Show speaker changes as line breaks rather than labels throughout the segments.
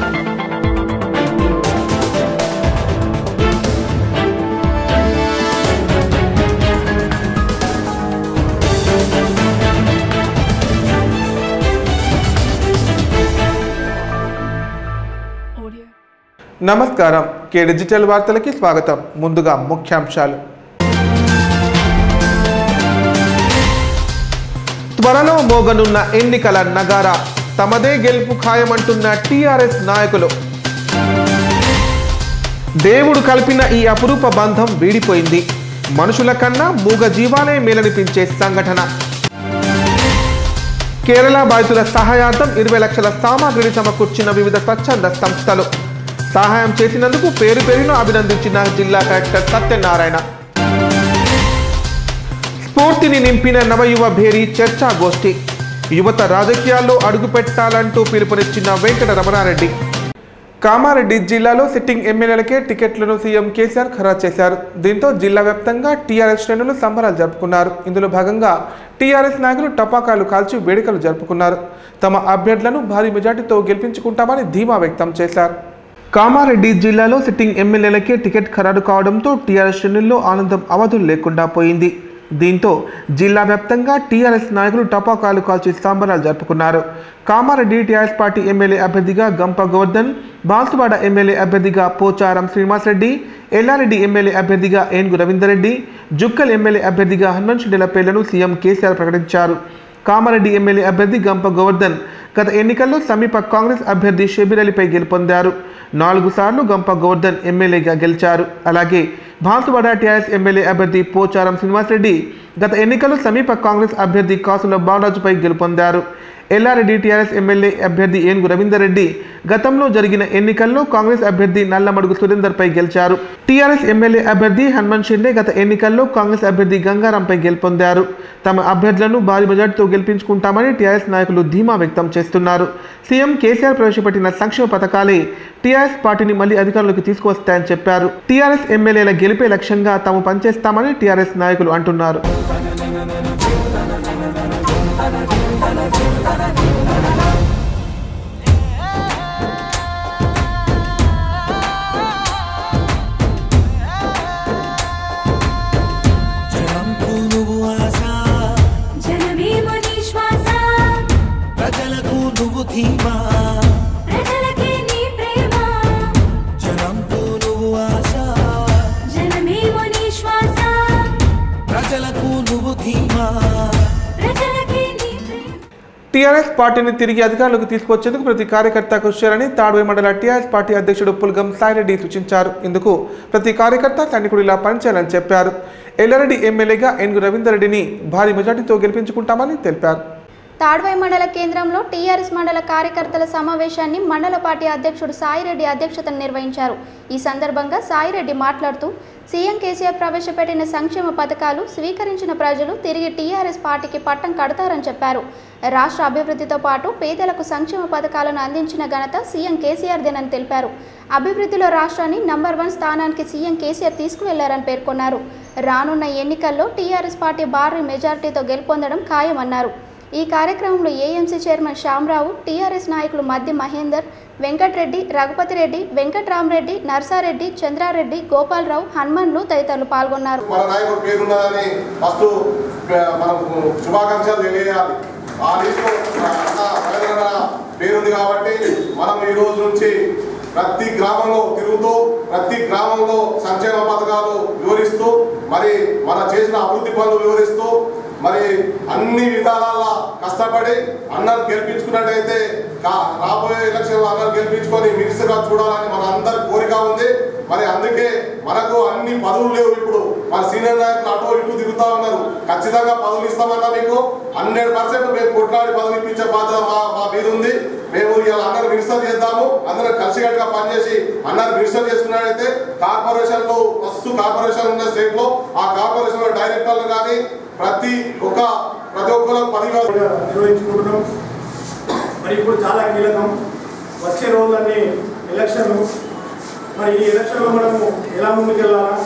నమస్కారం కే డిజిటల్ వార్తలకి స్వాగతం ముందుగా ముఖ్యాంశాలు త్వరలో మోగనున్న ఎన్నికల నగార తమదే గెలుపు ఖాయమంటున్న టీఆర్ఎస్ నాయకులు దేవుడు కలిపిన ఈ అపురూప బంధం వీడిపోయింది మనుషుల కన్నా మూగ జీవాలే మేలనిపించే సంఘటన కేరళ బాధితుల సహాయార్థం ఇరవై లక్షల సామాగ్రిని సమకూర్చిన వివిధ స్వచ్ఛంద సంస్థలు సహాయం చేసినందుకు పేరు పేరును అభినందించిన జిల్లా కలెక్టర్ సత్యనారాయణ స్ఫూర్తిని నింపిన నవయువ భేరీ చర్చా గోష్ఠి యువత రాజకీయాల్లో అడుగుపెట్టాలంటూ పిలుపునిచ్చిన వెంకట రమణారెడ్డి కామారెడ్డి జిల్లాలో సిట్టింగ్ ఎమ్మెల్యేలకే టికెట్లను సీఎం కేసీఆర్ ఖరారు చేశారు దీంతో జిల్లా వ్యాప్తంగా టీఆర్ఎస్ శ్రేణులు సంబరాలు జరుపుకున్నారు ఇందులో భాగంగా టీఆర్ఎస్ నాయకులు టపాకాయలు కాల్చి వేడుకలు జరుపుకున్నారు తమ అభ్యర్థులను భారీ మెజార్టీతో గెలిపించుకుంటామని ధీమా వ్యక్తం చేశారు కామారెడ్డి జిల్లాలో సిట్టింగ్ ఎమ్మెల్యేలకే టికెట్ ఖరారు కావడంతో టీఆర్ఎస్ శ్రేణుల్లో ఆనందం అవధులు లేకుండా పోయింది దీంతో జిల్లా వ్యాప్తంగా టీఆర్ఎస్ నాయకులు టపాకాయలు కాల్చి సంబరాలు జరుపుకున్నారు కామారెడ్డి టీఆర్ఎస్ పార్టీ ఎమ్మెల్యే అభ్యర్థిగా గంప గోవర్ధన్ బాన్సువాడ ఎమ్మెల్యే అభ్యర్థిగా పోచారం శ్రీనివాసరెడ్డి ఎల్లారెడ్డి ఎమ్మెల్యే అభ్యర్థిగా ఏనుగు రవీందర్రెడ్డి జుక్కల్ ఎమ్మెల్యే అభ్యర్థిగా హనుమంత్ రెడ్డిల పేర్లను సీఎం కేసీఆర్ ప్రకటించారు కామారెడ్డి ఎమ్మెల్యే అభ్యర్థి గంప గోవర్ధన్ గత ఎన్నికల్లో సమీప కాంగ్రెస్ అభ్యర్థి షబీర్ అలీపై గెలుపొందారు నాలుగు సార్లు గంప గోవర్ధన్ ఎమ్మెల్యేగా గెలిచారు అలాగే భాన్సువాడ టీఆర్ఎస్ ఎమ్మెల్యే అభ్యర్థి పోచారం శ్రీనివాసరెడ్డి గత ఎన్నికల్లో సమీప కాంగ్రెస్ అభ్యర్థి కాసుల బాలరాజుపై గెలుపొందారు ఎల్లారెడ్డి టీఆర్ఎస్ ఎమ్మెల్యే అభ్యర్థి ఏనుగు రవీందర్ రెడ్డి గతంలో జరిగిన ఎన్నికల్లో కాంగ్రెస్ అభ్యర్థి నల్లమడుగు సురేందర్ పై గెలిచారు టీఆర్ఎస్ ఎమ్మెల్యే అభ్యర్థి హనుమంత్ షిండే గత ఎన్నికల్లో కాంగ్రెస్ అభ్యర్థి గంగారాంపై గెలుపొందారు తమ అభ్యర్థులను భారీ మెజార్టీతో గెలిపించుకుంటామని టీఆర్ఎస్ నాయకులు ధీమా వ్యక్తం చేస్తున్నారు సీఎం కేసీఆర్ ప్రవేశపెట్టిన సంక్షేమ పథకాలే టీఆర్ఎస్ పార్టీని మళ్లీ అధికారంలోకి తీసుకువస్తాయని చెప్పారు టీఆర్ఎస్ ఎమ్మెల్యేల గెలిపే లక్ష్యంగా తాము పనిచేస్తామని టీఆర్ఎస్ నాయకులు అంటున్నారు
జనంకు నువ్వు ఆశ
జనమేమో నీ శ్వాస
ప్రజలకు నువ్వు ధీమా
ప్రజలకే నీ ప్రేమ
జనంకు నువ్వు ఆశ
జనమేమో నీ శ్వాస
ప్రజలకు నువ్వు ధీమా
ప్రజలకే నీ ప్రేమ
టీఆర్ఎస్ పార్టీని తిరిగి అధికారంలోకి తీసుకొచ్చేందుకు ప్రతి కార్యకర్త కృషి చేయాలని తాడ్వై మండల టీఆర్ఎస్ పార్టీ అధ్యక్షుడు పుల్గం సాయిరెడ్డి సూచించారు ఇందుకు ప్రతి కార్యకర్త సైనికుడిలా పనిచేయాలని చెప్పారు ఎల్లారెడ్డి ఎమ్మెల్యేగా ఎన్గు రవీందర్ రెడ్డిని భారీ మెజార్టీతో గెలిపించుకుంటామని తెలిపారు
తాడ్వాయి మండల కేంద్రంలో టీఆర్ఎస్ మండల కార్యకర్తల సమావేశాన్ని మండల పార్టీ అధ్యక్షుడు సాయిరెడ్డి అధ్యక్షతన నిర్వహించారు ఈ సందర్భంగా సాయిరెడ్డి మాట్లాడుతూ సీఎం కేసీఆర్ ప్రవేశపెట్టిన సంక్షేమ పథకాలు స్వీకరించిన ప్రజలు తిరిగి టీఆర్ఎస్ పార్టీకి పట్టం కడతారని చెప్పారు రాష్ట్ర అభివృద్ధితో పాటు పేదలకు సంక్షేమ పథకాలను అందించిన ఘనత సీఎం కేసీఆర్దేనని తెలిపారు అభివృద్ధిలో రాష్ట్రాన్ని నంబర్ వన్ స్థానానికి సీఎం కేసీఆర్ తీసుకువెళ్లారని పేర్కొన్నారు రానున్న ఎన్నికల్లో టీఆర్ఎస్ పార్టీ భారీ మెజార్టీతో గెలుపొందడం ఖాయమన్నారు ఈ కార్యక్రమంలో ఏఎంసీ చైర్మన్ శ్యామరావు టీఆర్ఎస్ నాయకులు మద్ది మహేందర్ వెంకటరెడ్డి రఘుపతిరెడ్డి వెంకట్రామరెడ్డి నర్సారెడ్డి చంద్రారెడ్డి గోపాలరావు హనుమన్లు తదితరులు పాల్గొన్నారు
మన నాయకుడు పేరున్నదని ఫస్ట్ మనం శుభాకాంక్షలు తెలియజేయాలి ఆ లిస్టులో మన అన్న రవీంద్రన్న పేరుంది కాబట్టి మనం ఈ రోజు నుంచి ప్రతి గ్రామంలో తిరుగుతూ ప్రతి గ్రామంలో సంక్షేమ పథకాలు వివరిస్తూ మరి మన చేసిన అభివృద్ధి పనులు వివరిస్తూ మరి అన్ని విధాల కష్టపడి అన్నను గెలిపించుకున్నట్టయితే కా- రాబోయే ఎలక్షన్ అన్నను గెలిపించుకొని మినిస్టర్గా చూడాలని మన అందరి కోరిక ఉంది మరి అందుకే మనకు అన్ని పదవులు లేవు ఇప్పుడు మన సీనియర్ నాయకులు అటు ఇటు తిరుగుతా ఉన్నారు ఖచ్చితంగా పదవులు ఇస్తామన్నా మీకు హండ్రెడ్ పర్సెంట్ మేము కొట్లాడి పదవులు ఇప్పించే బాధ్యత మా మా మీద ఉంది మేము ఇలా అందరూ మినిస్టర్ చేద్దాము అందరూ కలిసికట్టుగా పనిచేసి అందరూ మినిస్టర్ చేసుకున్నట్టయితే కార్పొరేషన్ లో ఫస్ట్ కార్పొరేషన్ ఉన్న స్టేట్ లో ఆ కార్పొరేషన్ లో డైరెక్టర్లు కానీ ప్రతి ఒక్క ప్రతి ఒక్కరు పదివేల
కూడా నిర్వహించుకుంటున్నాం మరి ఇప్పుడు చాలా కీలకం వచ్చే రోజులన్నీ ఎలక్షన్లు మరి ఈ ఎలక్షన్లో మనము ఎలా ముందుకెళ్ళాలా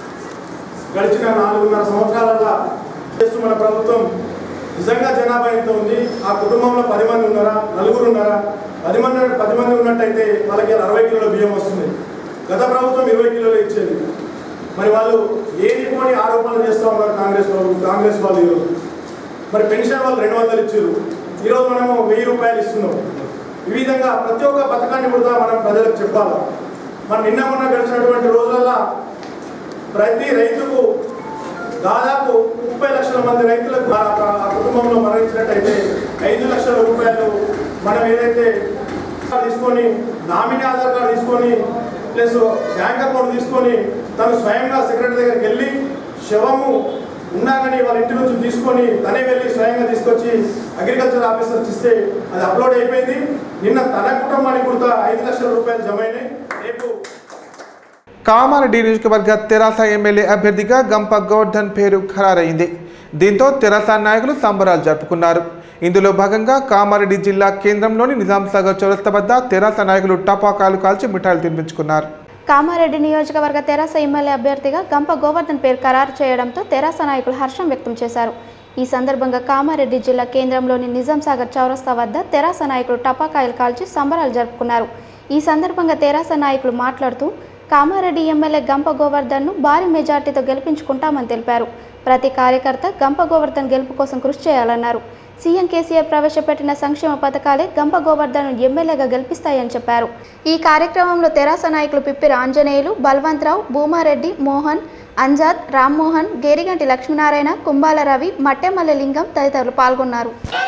గడిచిన నాలుగున్నర సంవత్సరాల చేస్తూ మన ప్రభుత్వం నిజంగా జనాభా ఎంత ఉంది ఆ కుటుంబంలో పది మంది ఉన్నారా నలుగురు ఉన్నారా పది మంది పది మంది ఉన్నట్టయితే వాళ్ళకి అరవై కిలోల బియ్యం వస్తుంది గత ప్రభుత్వం ఇరవై కిలోలు ఇచ్చేది మరి వాళ్ళు ఏది పోని ఆరోపణలు చేస్తూ ఉన్నారు కాంగ్రెస్ వాళ్ళు కాంగ్రెస్ వాళ్ళు ఈరోజు మరి పెన్షన్ వాళ్ళు రెండు వందలు ఇచ్చారు ఈరోజు మనము వెయ్యి రూపాయలు ఇస్తున్నాం ఈ విధంగా ప్రతి ఒక్క పథకాన్ని కూడా మనం ప్రజలకు చెప్పాలి మనం నిన్న మొన్న గడిచినటువంటి రోజులల్లో ప్రతి రైతుకు దాదాపు ముప్పై లక్షల మంది రైతులకు ఆ ఆ కుటుంబంలో మరణించినట్టయితే ఐదు లక్షల రూపాయలు మనం ఏదైతే తీసుకొని నామినీ ఆధార్ కార్డు తీసుకొని ప్లస్ బ్యాంక్ అకౌంట్ తీసుకొని తను స్వయంగా సెక్రటరీ దగ్గరికి వెళ్ళి శవము ఉన్నా కానీ వాళ్ళ ఇంటి నుంచి తీసుకొని తనే వెళ్ళి స్వయంగా తీసుకొచ్చి అగ్రికల్చర్ ఆఫీసర్ ఇస్తే అది అప్లోడ్ అయిపోయింది నిన్న తన కుటుంబానికి కూడా ఐదు లక్షల రూపాయలు జమ అయినాయి రేపు
కామారెడ్డి నియోజకవర్గ తెరాస ఎమ్మెల్యే అభ్యర్థిగా గంప గోవర్ధన్ పేరు ఖరారైంది దీంతో తెరాస నాయకులు సంబరాలు జరుపుకున్నారు ఇందులో భాగంగా కామారెడ్డి జిల్లా కేంద్రంలోని నిజాంసాగర్ చౌరస్తా వద్ద తెరాస నాయకులు టపాకాలు కాల్చి మిఠాయిలు తినిపించుకున్నారు
కామారెడ్డి నియోజకవర్గ తెరాస ఎమ్మెల్యే అభ్యర్థిగా గంప గోవర్ధన్ పేరు ఖరారు చేయడంతో తెరాస నాయకులు హర్షం వ్యక్తం చేశారు ఈ సందర్భంగా కామారెడ్డి జిల్లా కేంద్రంలోని నిజాం సాగర్ చౌరస్తా వద్ద తెరాస నాయకులు టపాకాయలు కాల్చి సంబరాలు జరుపుకున్నారు ఈ సందర్భంగా తెరాస నాయకులు మాట్లాడుతూ కామారెడ్డి ఎమ్మెల్యే గంప గోవర్ధన్ను భారీ మెజార్టీతో గెలిపించుకుంటామని తెలిపారు ప్రతి కార్యకర్త గంప గోవర్ధన్ గెలుపు కోసం కృషి చేయాలన్నారు సీఎం కేసీఆర్ ప్రవేశపెట్టిన సంక్షేమ పథకాలే గంప గోవర్ధన్ ఎమ్మెల్యేగా గెలిపిస్తాయని చెప్పారు ఈ కార్యక్రమంలో తెరాస నాయకులు పిప్పిరి ఆంజనేయులు బల్వంతరావు భూమారెడ్డి మోహన్ అంజాద్ రామ్మోహన్ గేరిగంటి లక్ష్మీనారాయణ కుంబాల రవి మట్టెమల్లె లింగం తదితరులు పాల్గొన్నారు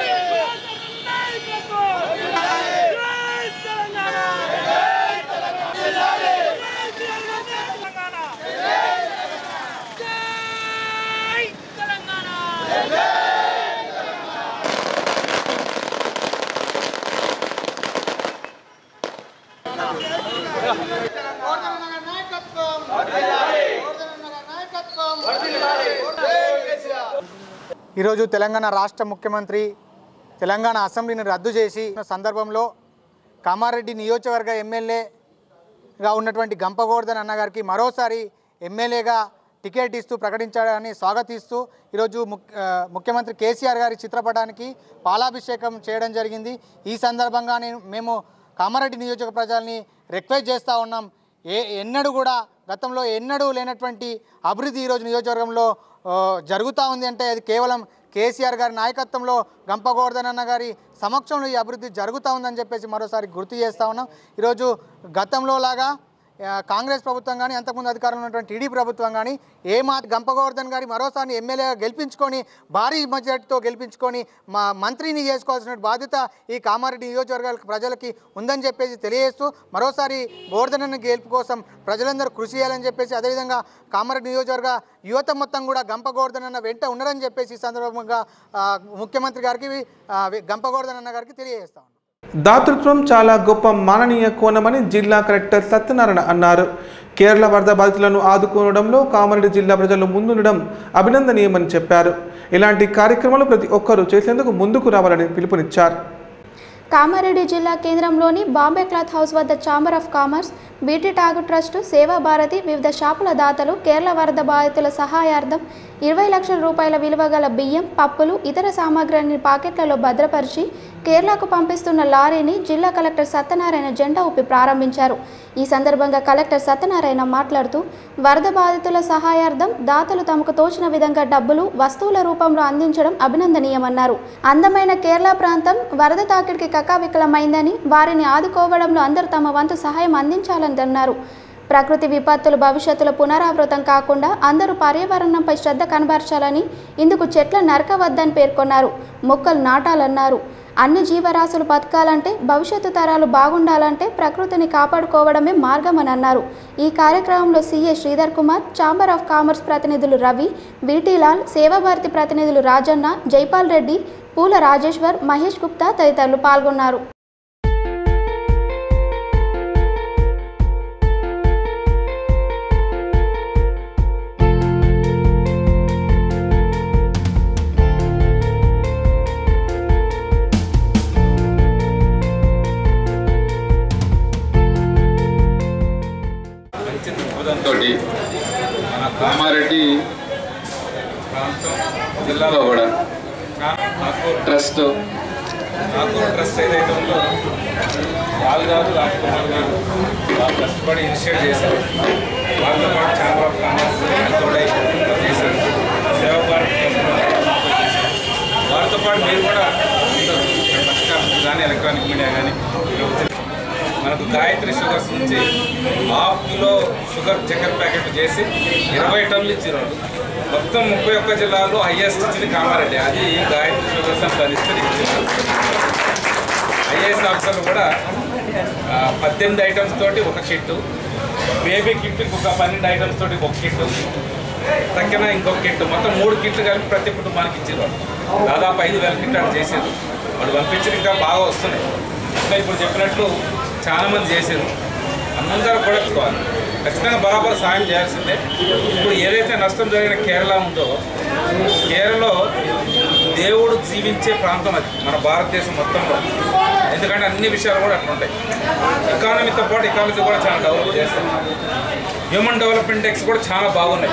ఈరోజు తెలంగాణ రాష్ట్ర ముఖ్యమంత్రి తెలంగాణ అసెంబ్లీని రద్దు చేసి సందర్భంలో కామారెడ్డి నియోజకవర్గ ఎమ్మెల్యేగా ఉన్నటువంటి గంపగోవర్ధన్ అన్నగారికి మరోసారి ఎమ్మెల్యేగా టికెట్ ఇస్తూ ప్రకటించడాన్ని స్వాగతిస్తూ ఈరోజు ముక్- ఆ, ముఖ్యమంత్రి కేసీఆర్ గారి చిత్రపటానికి పాలాభిషేకం చేయడం జరిగింది ఈ సందర్భంగా నేను మేము కామారెడ్డి నియోజక ప్రజల్ని రిక్వెస్ట్ చేస్తూ ఉన్నాం ఏ ఎన్నడూ కూడా గతంలో ఎన్నడూ లేనటువంటి అభివృద్ధి ఈరోజు నియోజకవర్గంలో ఆ, జరుగుతూ ఉంది అంటే అది కేవలం కేసీఆర్ గారి నాయకత్వంలో గంప గోవర్ధన్ అన్న గారి సమక్షంలో ఈ అభివృద్ధి జరుగుతూ ఉందని చెప్పేసి మరోసారి గుర్తు చేస్తూ ఉన్నాం ఈరోజు గతంలో లాగా ఆ, కాంగ్రెస్ ప్రభుత్వం కానీ అంతకుముందు అధికారంలో ఉన్నటువంటి టీడీ ప్రభుత్వం కానీ ఏ మా గంప గోవర్ధన్ గారి మరోసారి ఎమ్మెల్యేగా గెలిపించుకొని భారీ మెజార్టీతో గెలిపించుకొని మా మంత్రిని చేసుకోవాల్సిన బాధ్యత ఈ కామారెడ్డి నియోజకవర్గాల ప్రజలకి ఉందని చెప్పేసి తెలియజేస్తూ మరోసారి గోవర్ధన్ అన్న గెలుపు కోసం ప్రజలందరూ కృషి చేయాలని చెప్పేసి అదేవిధంగా కామారెడ్డి నియోజకవర్గ యువత మొత్తం కూడా గంప గోవర్ధన్ అన్న వెంట ఉన్నారని చెప్పేసి ఈ సందర్భంగా ఆ, ముఖ్యమంత్రి గారికి ఆ, గంప గోవర్ధన్ అన్న గారికి తెలియజేస్తా ఉన్నాం
దాతృత్వం చాలా గొప్ప మాననీయ కోణమని జిల్లా కలెక్టర్ సత్యనారాయణ అన్నారు కేరళ వరద బాధితులను ఆదుకోవడంలో కామారెడ్డి జిల్లా ప్రజలు ముందుండడం అభినందనీయమని చెప్పారు ఇలాంటి కార్యక్రమాలు ప్రతి ఒక్కరూ చేసేందుకు ముందుకు రావాలని పిలుపునిచ్చారు
కామారెడ్డి జిల్లా కేంద్రంలోని బాంబే క్లాత్ హౌస్ వద్ద ఛాంబర్ ఆఫ్ కామర్స్ బీటీ టాగు ట్రస్ట్ సేవా భారతి వివిధ షాపుల దాతలు కేరళ వరద బాధితుల సహాయార్థం ఇరవై లక్షల రూపాయల విలువ గల బియ్యం పప్పులు ఇతర సామాగ్రిని పాకెట్లలో భద్రపరిచి కేరళకు పంపిస్తున్న లారీని జిల్లా కలెక్టర్ సత్యనారాయణ జెండా ఊపి ప్రారంభించారు ఈ సందర్భంగా కలెక్టర్ సత్యనారాయణ మాట్లాడుతూ వరద బాధితుల సహాయార్థం దాతలు తమకు తోచిన విధంగా డబ్బులు వస్తువుల రూపంలో అందించడం అభినందనీయమన్నారు అందమైన కేరళ ప్రాంతం వరద తాకిడికి కకావికలమైందని వారిని ఆదుకోవడంలో అందరూ తమ వంతు సహాయం అందించాలని అన్నారు ప్రకృతి విపత్తులు భవిష్యత్తులో పునరావృతం కాకుండా అందరూ పర్యావరణంపై శ్రద్ధ కనబరచాలని ఇందుకు చెట్ల నరకవద్దని పేర్కొన్నారు మొక్కలు నాటాలన్నారు అన్ని జీవరాశులు బతకాలంటే భవిష్యత్తు తరాలు బాగుండాలంటే ప్రకృతిని కాపాడుకోవడమే మార్గమని అన్నారు ఈ కార్యక్రమంలో CA Sridhar Kumar chamber of commerce ప్రతినిధులు రవి బీటీలాల్ సేవాభారతి ప్రతినిధులు రాజన్న జైపాల్ రెడ్డి పూల రాజేశ్వర్ మహేష్ గుప్తా తదితరులు పాల్గొన్నారు
మంచి దృక్పథంతో మన కామారెడ్డి ప్రాంతం జిల్లాలో కూడా నాగూర్ ట్రస్ట్ నాగూర్ ట్రస్ట్ ఏదైతే ఉందో లాల్ గారు రాజ్కుమార్ గారు వాళ్ళు కష్టపడి ఇనిషియేట్ చేశారు వాళ్ళతో పాటు ఛాంబర్ ఆఫ్ కామర్స్ తోడై చేశారు సేవా భారత్ చేశారు వారితో పాటు మీరు కూడా అందరూ పత్రికా కానీ ఎలక్ట్రానిక్ మీడియా కానీ మనకు గాయత్రి షుగర్స్ నుంచి హాఫ్ కిలో షుగర్ చక్కెర ప్యాకెట్ చేసి ఇరవై టన్నులు ఇచ్చారు వాళ్ళు. మొత్తం ముప్పై ఒక్క జిల్లాలో హైయెస్ట్ ఇచ్చింది కామారెడ్డి అది గాయత్రి షుగర్స్ అని పరిస్థితి ఇచ్చింది ఐఏఎస్ ఆఫీసర్లు కూడా ఆ, పద్దెనిమిది ఐటమ్స్ తోటి ఒక కిట్టు బేబీ కిట్ ఒక పన్నెండు ఐటమ్స్ తోటి ఒక కిట్టు తక్కిన ఇంకొక కిట్ మొత్తం మూడు కిట్లు కలిపి ప్రతి కుటుంబానికి ఇచ్చారు వాళ్ళు దాదాపు ఐదు వేల కిట్లు అక్కడ చేశారు వాళ్ళు పంపించిన ఇంకా బాగా వస్తున్నాయి ఇంకా ఇప్పుడు చెప్పినట్లు చాలా మంది చేశారు అందరూ కూడా చూడాలి ఖచ్చితంగా బరాబర్ సాయం చేయాల్సిందే ఇప్పుడు ఏదైతే నష్టం జరిగిన కేరళ ఉందో కేరళలో దేవుడు జీవించే ప్రాంతం అది మన భారతదేశం మొత్తంలో ఎందుకంటే అన్ని విషయాలు కూడా అట్లా ఉంటాయి ఎకానమీతో పాటు ఎకానమీ కూడా చాలా డెవలప్ చేస్తాం హ్యూమన్ డెవలప్మెంట్ ఇండెక్స్ కూడా చాలా బాగున్నాయి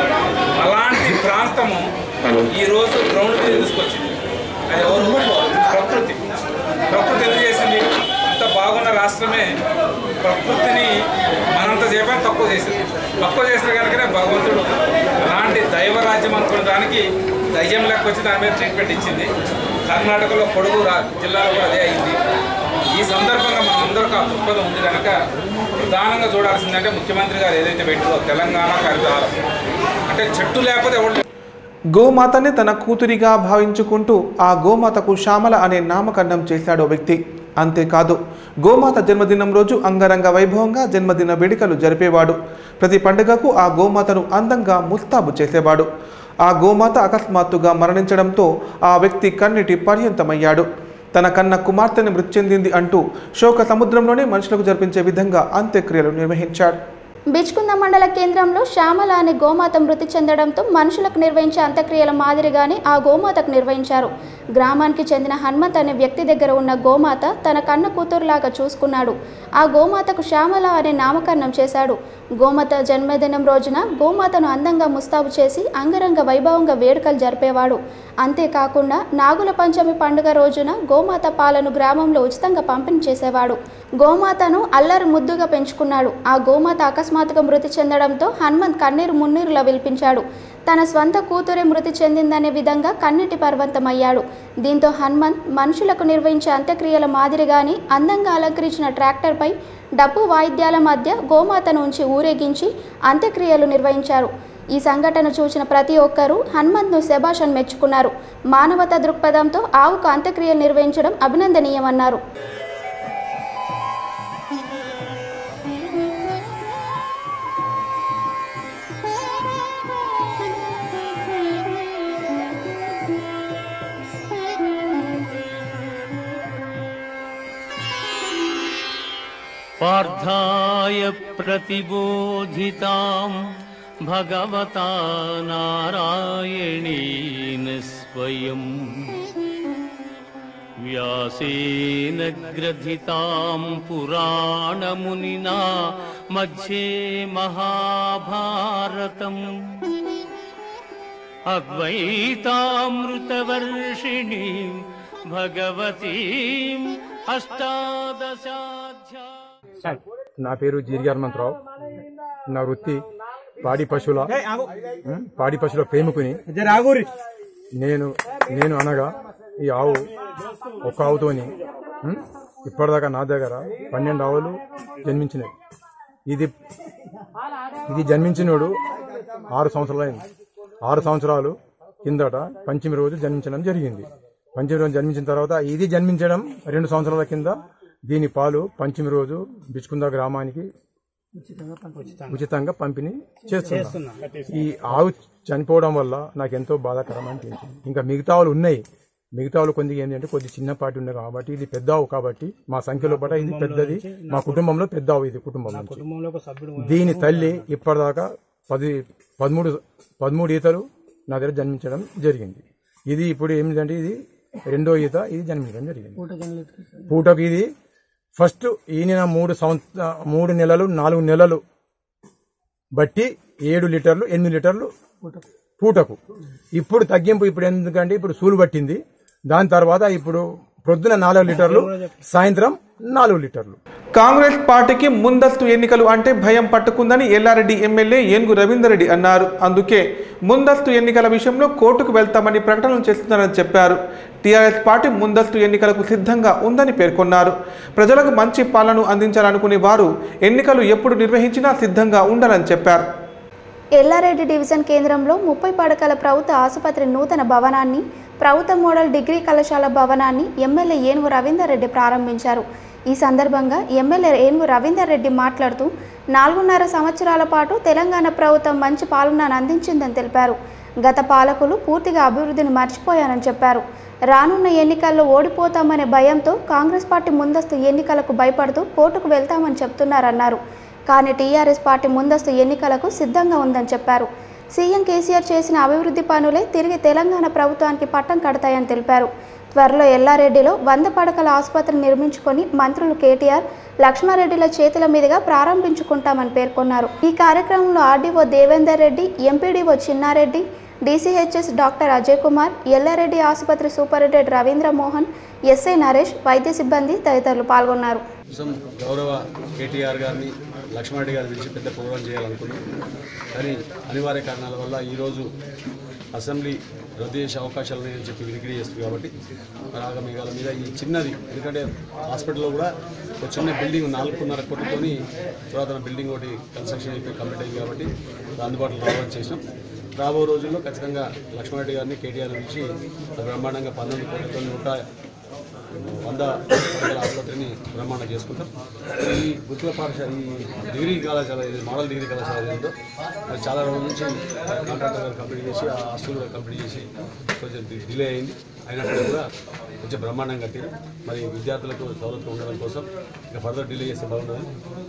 అలాంటి ప్రాంతము ఈరోజు గ్రౌండ్ మీద తీసుకొచ్చింది అది ఎవరు ప్రకృతి ప్రకృతి ఎందుకు చేసింది అంత బాగున్న రాష్ట్రమే ప్రకృతిని మనంత చేపని తక్కువ చేసింది తక్కువ చేసిన కనుకనే భగవంతుడు అలాంటి దైవరాజ్యం అనుకున్న దానికి దయ్యం లెక్క వచ్చి దాని మీద ట్రీట్మెంట్ ఇచ్చింది కర్ణాటకలో కొడుగు రా జిల్లాలో కూడా అదే అయింది ఈ సందర్భంగా మనందరికీ ఆ దృక్పథం ఉంది కనుక ప్రధానంగా చూడాల్సిందంటే ముఖ్యమంత్రి గారు ఏదైతే పెట్టిందో తెలంగాణ హరితహారం అంటే చెట్టు లేకపోతే ఎవరు
గోమాతని తన కూతురిగా భావించుకుంటూ ఆ గోమాతకు శ్యామల అనే నామకరణం చేశాడు ఓ వ్యక్తి అంతేకాదు గోమాత జన్మదినం రోజు అంగరంగ వైభవంగా జన్మదిన వేడుకలు జరిపేవాడు ప్రతి పండుగకు ఆ గోమాతను అందంగా ముస్తాబు చేసేవాడు ఆ గోమాత అకస్మాత్తుగా మరణించడంతో ఆ వ్యక్తి కన్నిటి పర్యంతమయ్యాడు తన కన్న కుమార్తెని మృతి చెందింది అంటూ శోక సముద్రంలోనే మనుషులకు జరిపించే విధంగా అంత్యక్రియలు నిర్వహించాడు
బిచ్కుంద మండల కేంద్రంలో శ్యామల అనే గోమాత మృతి చెందడంతో మనుషులకు నిర్వహించే అంత్యక్రియల మాదిరిగానే ఆ గోమాతకు నిర్వహించారు గ్రామానికి చెందిన హనుమంత్ అనే వ్యక్తి దగ్గర ఉన్న గోమాత తన కన్న కూతురులాగా చూసుకున్నాడు ఆ గోమాతకు శ్యామల అనే నామకరణం చేశాడు గోమాత జన్మదినం రోజున గోమాతను అందంగా ముస్తాబు చేసి అంగరంగ వైభవంగా వేడుకలు జరిపేవాడు అంతేకాకుండా నాగుల పంచమి పండుగ రోజున గోమాత పాలను గ్రామంలో ఉచితంగా పంపిణీ చేసేవాడు గోమాతను అల్లరి ముద్దుగా పెంచుకున్నాడు ఆ గోమాత అకస్మాత్తుగా మృతి చెందడంతో హనుమంత్ కన్నీరు మున్నీరులా విలిపించాడు తన స్వంత కూతురే మృతి చెందిందనే విధంగా కన్నీటి పర్వంతమయ్యాడు దీంతో హనుమంత్ మనుషులకు నిర్వహించే అంత్యక్రియల మాదిరిగాని అందంగా అలంకరించిన ట్రాక్టర్పై డప్పు వాయిద్యాల మధ్య గోమాతను ఉంచి ఊరేగించి అంత్యక్రియలు నిర్వహించారు ఈ సంఘటన చూసిన ప్రతి ఒక్కరూ హనుమంత్ను శభాష్ మెచ్చుకున్నారు మానవతా దృక్పథంతో ఆవుకు అంత్యక్రియలు నిర్వహించడం అభినందనీయమన్నారు
पार्थाय प्रतिबोधितां भगवता नारायणेन स्वयम् व्यासेन ग्रथितां पुराणमुनिना मध्ये महाभारतम् अद्वैतामृतवर्षिणीं भगवतीम् अष्टादशाध्याय
నా పేరు జీరి హనుమంతరావు నా వృత్తి పాడి పశువుల ఉం, పాడి పశువుల ప్రేమికుని నేను నేను అనగా ఈ ఆవు ఒక ఆవుతోని ఉం, ఇప్పటిదాకా నా దగ్గర పన్నెండు ఆవులు జన్మించినాయి ఇది ఇది జన్మించినోడు ఆరు సంవత్సరాలు అయింది ఆరు సంవత్సరాలు కిందట పంచమి రోజు జన్మించడం జరిగింది పంచమి రోజు జన్మించిన తర్వాత ఇది జన్మించడం రెండు సంవత్సరాల కింద దీని పాలు పంచమి రోజు బిచ్చుకుంద గ్రామానికి ఉచితంగా పంపిణీ చేస్తున్నా ఈ ఆవు చనిపోవడం వల్ల నాకు ఎంతో బాధాకరం అనిపించింది ఇంకా మిగతా ఆవులు ఉన్నాయి మిగతా ఆవులు కొద్దిగా ఏంటంటే కొద్ది చిన్నపాటి ఉన్నాయి కాబట్టి ఇది పెద్ద ఆవు కాబట్టి మా సంఖ్యలో పట ఇది పెద్దది మా కుటుంబంలో పెద్ద ఆవు ఇది కుటుంబం నుంచి దీని తల్లి ఇప్పటిదాకా పది పదమూడు పదమూడు ఈతలు నా దగ్గర జన్మించడం జరిగింది ఇది ఇప్పుడు ఏమిటంటే ఇది రెండో ఈత ఇది జన్మించడం జరిగింది పూటకు ఇది ఫస్ట్ ఈయన మూడు సంవత్సర మూడు నెలలు నాలుగు నెలలు బట్టి ఏడు లీటర్లు ఎనిమిది లీటర్లు పూటకు ఇప్పుడు తగ్గింపు ఇప్పుడు ఎందుకంటే ఇప్పుడు సూలు పట్టింది దాని తర్వాత ఇప్పుడు ప్రొద్దున నాలుగు లీటర్లు సాయంత్రం నాలుగు లీటర్లు
కాంగ్రెస్ పార్టీకి ముందస్తు ఎన్నికలు అంటే భయం పట్టుకుందని ఎల్లారెడ్డి ఎమ్మెల్యే ఏనుగు రవీందర్ రెడ్డి అన్నారు అందుకే ముందస్తు ఎన్నికల విషయంలో కోర్టుకు వెళ్తామని ప్రకటనలు చేస్తున్నారని చెప్పారు టీఆర్ఎస్ పార్టీ ముందస్తు ఎన్నికలకు సిద్ధంగా ఉందని పేర్కొన్నారు ప్రజలకు మంచి పాలన అందించాలనుకునే వారు ఎన్నికలు ఎప్పుడు నిర్వహించినా సిద్ధంగా ఉండాలని చెప్పారు
ఎల్లారెడ్డి డివిజన్ కేంద్రంలో ముప్పై పడకల ప్రభుత్వ ఆసుపత్రి నూతన భవనాన్ని ప్రభుత్వ మోడల్ డిగ్రీ కళాశాల భవనాన్ని ఎమ్మెల్యే ఏనుగు రవీందర్ రెడ్డి ప్రారంభించారు ఈ సందర్భంగా ఎమ్మెల్యే ఏనుగు రవీందర్ రెడ్డి మాట్లాడుతూ నాలుగున్నర సంవత్సరాల పాటు తెలంగాణ ప్రభుత్వం మంచి పాలనను అందించిందని తెలిపారు గత పాలకులు పూర్తిగా అభివృద్ధిని మర్చిపోయారని చెప్పారు రానున్న ఎన్నికల్లో ఓడిపోతామనే భయంతో కాంగ్రెస్ పార్టీ ముందస్తు ఎన్నికలకు భయపడుతూ కోర్టుకు వెళ్తామని చెప్తున్నారన్నారు కానీ టీఆర్ఎస్ పార్టీ ముందస్తు ఎన్నికలకు సిద్ధంగా ఉందని చెప్పారు సీఎం కేసీఆర్ చేసిన అభివృద్ధి పనులే తిరిగి తెలంగాణ ప్రభుత్వానికి పట్టం కడతాయని తెలిపారు త్వరలో ఎల్లారెడ్డిలో వంద పడకల ఆసుపత్రి నిర్మించుకొని మంత్రులు కేటీఆర్ లక్ష్మారెడ్డిల చేతుల మీదుగా ప్రారంభించుకుంటామని పేర్కొన్నారు ఈ కార్యక్రమంలో RDO Devender Reddy MPDO Chinnareddy DCHS doctor Ajay Kumar Yellareddy ఆసుపత్రి సూపరింటెండెంట్ రవీంద్ర మోహన్ ఎస్ఐ నరేష్ వైద్య సిబ్బంది తదితరులు పాల్గొన్నారు
కోసం గౌరవ కేటీఆర్ గారిని లక్ష్మారెడ్డి గారిని పిలిచి పెద్ద ప్రోగ్రాం చేయాలనుకున్నాం కానీ అనివార్య కారణాల వల్ల ఈరోజు అసెంబ్లీ రద్దు చేసే అవకాశాలు ఉన్నాయని చెప్పి వినికిడి చేస్తుంది కాబట్టి రాగమేఘాల మీద ఈ చిన్నది ఎందుకంటే హాస్పిటల్లో కూడా ఒక చిన్న బిల్డింగ్ నాలుగున్నర కోట్లతోని పురాతన బిల్డింగ్ ఒకటి కన్స్ట్రక్షన్ అయిపోయి కంప్లీట్ అయింది కాబట్టి అందుబాటులో రావాలని చేసినాం రాబో రోజుల్లో ఖచ్చితంగా లక్ష్మారెడ్డి గారిని కేటీఆర్ నుంచి బ్రహ్మాండంగా పంతొమ్మిది కోట్లతో నూట వంద పడకల ఆసుపత్రిని బ్రహ్మాండం చేసుకుంటాం ఈ గుత్తుల పాఠశాల ఈ డిగ్రీ కళాశాల ఇది మోడల్ డిగ్రీ కళాశాల ఏదో అది చాలా రోజుల నుంచి కాంట్రాక్టర్ గారు కంప్లీట్ చేసి ఆ హాస్టల్ కూడా కంప్లీట్ చేసి కొంచెం డి- డిలే అయింది అయినప్పటికీ కూడా కొంచెం బ్రహ్మాండం కట్టారు మరి విద్యార్థులకు సౌలభ్యం ఉండడం కోసం ఇక ఫర్దర్ డిలే చేస్తే బాగుంటుంది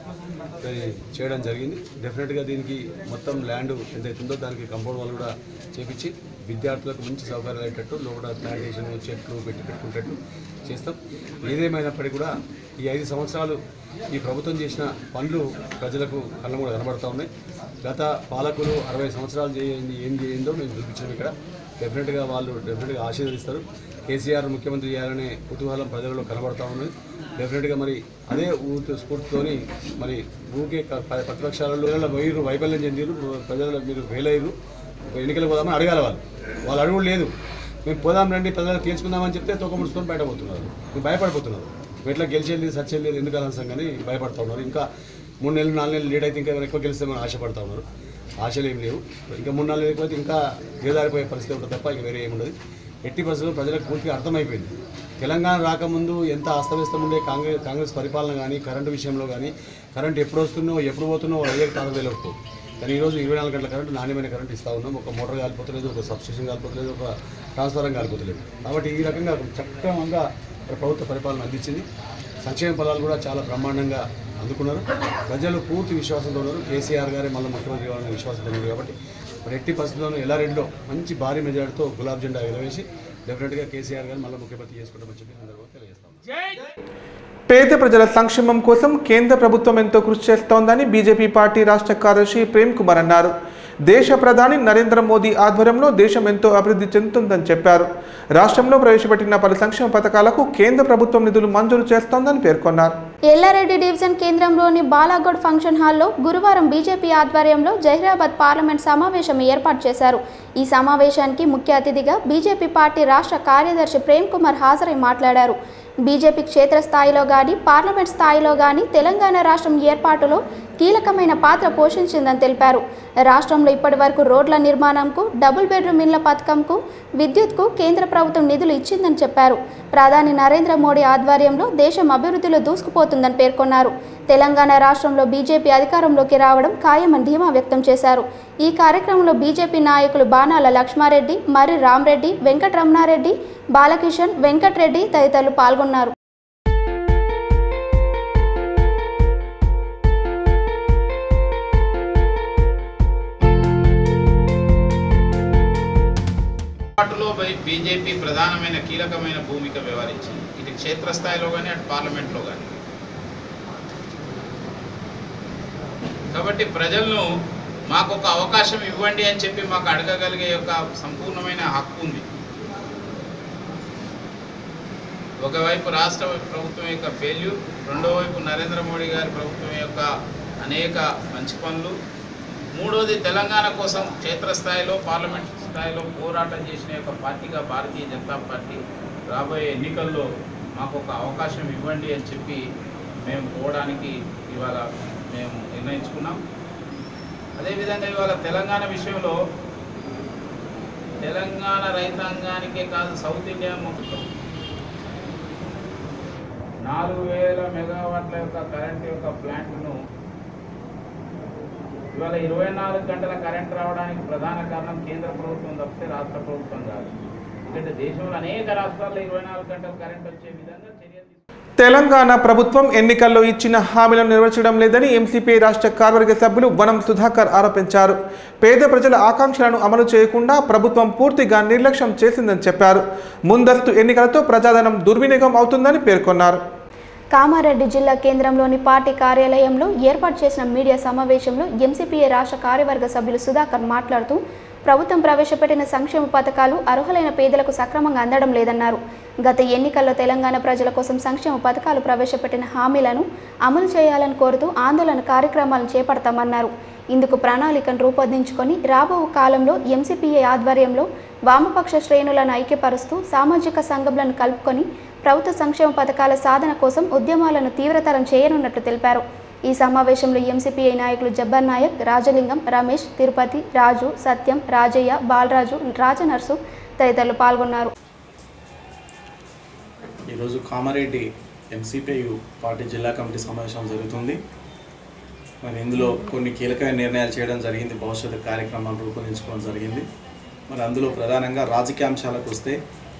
అది చేయడం జరిగింది డెఫినెట్గా దీనికి మొత్తం ల్యాండ్ ఎంతైతే ఉందో దానికి కంపౌండ్ వాళ్ళు కూడా చేపించి విద్యార్థులకు మంచి సౌకర్యాలు అయ్యేటట్టు లోపల ప్లాంటేషన్ చెట్లు పెట్టి పెట్టుకునేటట్టు చేస్తాం ఏదేమైనప్పటికీ కూడా ఈ ఐదు సంవత్సరాలు ఈ ప్రభుత్వం చేసిన పనులు ప్రజలకు కళ్ళ కూడా కనబడతా ఉన్నాయి గత పాలకులు అరవై సంవత్సరాలు చేయండి ఏం చేయిందో మేము చూపించాం ఇక్కడ డెఫినెట్గా వాళ్ళు డెఫినెట్గా ఆశీర్వదిస్తారు కేసీఆర్ ముఖ్యమంత్రి చేయాలనే కుతూహలం ప్రజలలో కనబడతా ఉన్నది డెఫినెట్గా మరి అదే ఊ- స్ఫూర్తితోని మరి ఊకే క- ప- ప్రతిపక్షాలలో వైరు వైఫల్యం చెందిరు ప్రజలు మీరు ఫెయిల్ అయ్యారు ఎన్నికలకు పోదామని అడగాలి వాళ్ళు వాళ్ళు అడుగుడు లేదు మేము పోదాం రండి ప్రజలు తీర్చుకుందామని చెప్తే తొక్క ముడుచుకొని బయట పోతున్నారు మీరు భయపడిపోతున్నారు ఎట్లా గెలిచేది సచ్చేది లేదు ఎందుకు అనవసరం కానీ భయపడతా ఉన్నారు ఇంకా మూడు నెలలు నాలుగు నెలలు లేట్ అయితే ఇంకా ఎక్కువ గెలిస్తామని ఆశపడతా ఉన్నారు ఆశలు ఏం లేవు ఇంకా మూడు నాలుగు లేకపోతే ఇంకా దిగదారిపోయే పరిస్థితి ఉంటుంది తప్ప ఇంకా వేరే ఏముండదు ఎట్టి పరిస్థితుల్లో ప్రజలకు పూర్తిగా అర్థమైపోయింది తెలంగాణ రాకముందు ఎంత అస్తవ్యస్తం ఉండే కాంగ్రెస్ కాంగ్రెస్ పరిపాలన కానీ కరెంటు విషయంలో కానీ కరెంట్ ఎప్పుడు వస్తుందో ఎప్పుడు పోతుందో అయ్యే తాత తెలియకపో కానీ ఈరోజు ఇరవై నాలుగు గంటల కరెంటు నాణ్యమైన కరెంట్ ఇస్తా ఉన్నాం ఒక మోటార్ కాలిపోతలేదు ఒక సబ్స్టేషన్ కాలిపోతలేదు ఒక ట్రాన్స్ఫారం కాలిపోతలేదు కాబట్టి ఈ రకంగా చక్రమంగా ప్రభుత్వ పరిపాలన అందించింది సంక్షేమ ఫలాలు కూడా చాలా బ్రహ్మాండంగా అందుకున్నారు ప్రజలు పూర్తి విశ్వాసంతో ఉన్నారు కేసీఆర్ గారే మళ్ళీ ముఖ్యమంత్రి కావాలనే విశ్వాసంతో ఉన్నారు కాబట్టి మరి ఎట్టి పరిస్థితుల్లోనూ ఎల్లారెడ్డిలో మంచి భారీ మెజార్టీతో గులాబ్ జెండా ఎగరవేసి డెఫినెట్గా కేసీఆర్ గారు మళ్ళీ ముఖ్యమంత్రి చేసుకుంటామని చెప్పి సందర్భంగా తెలియజేస్తాం
పేద ప్రజల సంక్షేమం కోసం కేంద్ర ప్రభుత్వం ఎంతో కృషి చేస్తోందని బీజేపీ పార్టీ రాష్ట్ర కార్యదర్శి ప్రేమ్ కుమార్ అన్నారు దేశ ప్రధాని నరేంద్ర మోదీ ఆధ్వర్యంలో దేశం ఎంతో అభివృద్ధి చెందుతుందని చెప్పారు రాష్ట్రంలో ప్రవేశపెట్టిన పలు సంక్షేమ పథకాలకు కేంద్ర ప్రభుత్వం నిధులు మంజూరు చేస్తోందని పేర్కొన్నారు
ఎల్లారెడ్డి డివిజన్ కేంద్రంలోని బాలాగోడ్ ఫంక్షన్ హాల్లో గురువారం బీజేపీ ఆధ్వర్యంలో జహీరాబాద్ పార్లమెంట్ సమావేశం ఏర్పాటు చేశారు ఈ సమావేశానికి ముఖ్య అతిథిగా బీజేపీ పార్టీ రాష్ట్ర కార్యదర్శి ప్రేమ్ కుమార్ హాజరై మాట్లాడారు బీజేపీ క్షేత్రస్థాయిలో కానీ పార్లమెంట్ స్థాయిలో కానీ తెలంగాణ రాష్ట్రం ఏర్పాటులో కీలకమైన పాత్ర పోషించిందని తెలిపారు రాష్ట్రంలో ఇప్పటి వరకు రోడ్ల నిర్మాణంకు డబుల్ బెడ్రూమ్ ఇళ్ల పథకంకు విద్యుత్కు కేంద్ర ప్రభుత్వం నిధులు ఇచ్చిందని చెప్పారు ప్రధాని నరేంద్ర మోడీ ఆధ్వర్యంలో దేశం అభివృద్ధిలో దూసుకుపోతుందని పేర్కొన్నారు తెలంగాణ రాష్ట్రంలో బీజేపీ అధికారంలోకి రావడం ఖాయమని ధీమా వ్యక్తం చేశారు ఈ కార్యక్రమంలో బీజేపీ నాయకులు బాణాల లక్ష్మారెడ్డి మర్రి రామరెడ్డి వెంకటరమణారెడ్డి బాలకిషన్ వెంకట్రెడ్డి తదితరులు పాల్గొన్నారు
పాటులో బీజేపీ ప్రధానమైన కీలకమైన భూమిక వ్యవహరించింది ఇటు క్షేత్రస్థాయిలో కానీ అటు పార్లమెంట్లో కానీ కాబట్టి ప్రజలను మాకు ఒక అవకాశం ఇవ్వండి అని చెప్పి మాకు అడగగలిగే యొక్క సంపూర్ణమైన హక్కు ఉంది ఒకవైపు రాష్ట్ర ప్రభుత్వం యొక్క ఫెయిల్యూర్ రెండో వైపు నరేంద్ర మోడీ గారి ప్రభుత్వం యొక్క అనేక మంచి పనులు మూడోది తెలంగాణ కోసం క్షేత్రస్థాయిలో పార్లమెంట్ స్థాయిలో పోరాటం చేసిన యొక్క పార్టీగా భారతీయ జనతా పార్టీ రాబోయే ఎన్నికల్లో మాకు ఒక అవకాశం ఇవ్వండి అని చెప్పి మేము పోవడానికి ఇవాళ మేము నిర్ణయించుకున్నాం అదేవిధంగా ఇవాళ తెలంగాణ విషయంలో తెలంగాణ రైతాంగానికే కాదు సౌత్ ఇండియా మొత్తం నాలుగు వేల మెగావాట్ల యొక్క కరెంట్ యొక్క ప్లాంట్ను ఇవాళ ఇరవై నాలుగు గంటల కరెంట్ రావడానికి ప్రధాన కారణం కేంద్ర ప్రభుత్వం తప్పితే రాష్ట్ర ప్రభుత్వం కాదు ఎందుకంటే దేశంలో అనేక రాష్ట్రాల్లో ఇరవై నాలుగు గంటల కరెంట్ వచ్చే విధంగా చర్యలు
తెలంగాణ ప్రభుత్వం ఎన్నికల్లో ఇచ్చిన హామీలను నెరవేర్చడం లేదని ఎంసీపీ రాష్ట్ర కార్యవర్గ సభ్యులు వనం సుధాకర్ ఆరోపించారు పేద ప్రజల ఆకాంక్షలను అమలు చేయకుండా ప్రభుత్వం పూర్తిగా నిర్లక్ష్యం చేసిందని చెప్పారు ముందస్తు ఎన్నికలతో ప్రజాధనం దుర్వినియోగం అవుతుందని పేర్కొన్నారు
కామారెడ్డి జిల్లా కేంద్రంలోని పార్టీ కార్యాలయంలో ఏర్పాటు చేసిన మీడియా సమావేశంలో ఎంసీపీఏ రాష్ట్ర కార్యవర్గ సభ్యులు సుధాకర్ మాట్లాడుతూ ప్రభుత్వం ప్రవేశపెట్టిన సంక్షేమ పథకాలు అర్హులైన పేదలకు సక్రమంగా అందడం లేదన్నారు గత ఎన్నికల్లో తెలంగాణ ప్రజల కోసం సంక్షేమ పథకాలు ప్రవేశపెట్టిన హామీలను అమలు చేయాలని కోరుతూ ఆందోళన కార్యక్రమాలను చేపడతామన్నారు ఇందుకు ప్రణాళికను రూపొందించుకొని రాబో కాలంలో ఎంసీపీఏ ఆధ్వర్యంలో వామపక్ష శ్రేణులను ఐక్యపరుస్తూ సామాజిక సంఘములను కలుపుకొని ప్రభుత్వ సంక్షేమ పథకాల సాధన కోసం ఉద్యమాలను తీవ్రతరం చేయనున్నట్లు తెలిపారు ఈ సమావేశంలో ఎంసీపీఐ నాయకులు జబ్బర్ నాయక్ రాజలింగం రమేష్ తిరుపతి రాజు సత్యం రాజయ్య బాలరాజు రాజనర్సు తదితరులు పాల్గొన్నారు
ఈరోజు కామారెడ్డి ఎంసీపీయు పార్టీ జిల్లా కమిటీ సమావేశం జరుగుతుంది మరి ఇందులో కొన్ని కీలకమైన నిర్ణయాలు చేయడం జరిగింది భవిష్యత్తు కార్యక్రమాలు రూపొందించుకోవడం జరిగింది మరి అందులో ప్రధానంగా రాజకీయ అంశాలకు వస్తే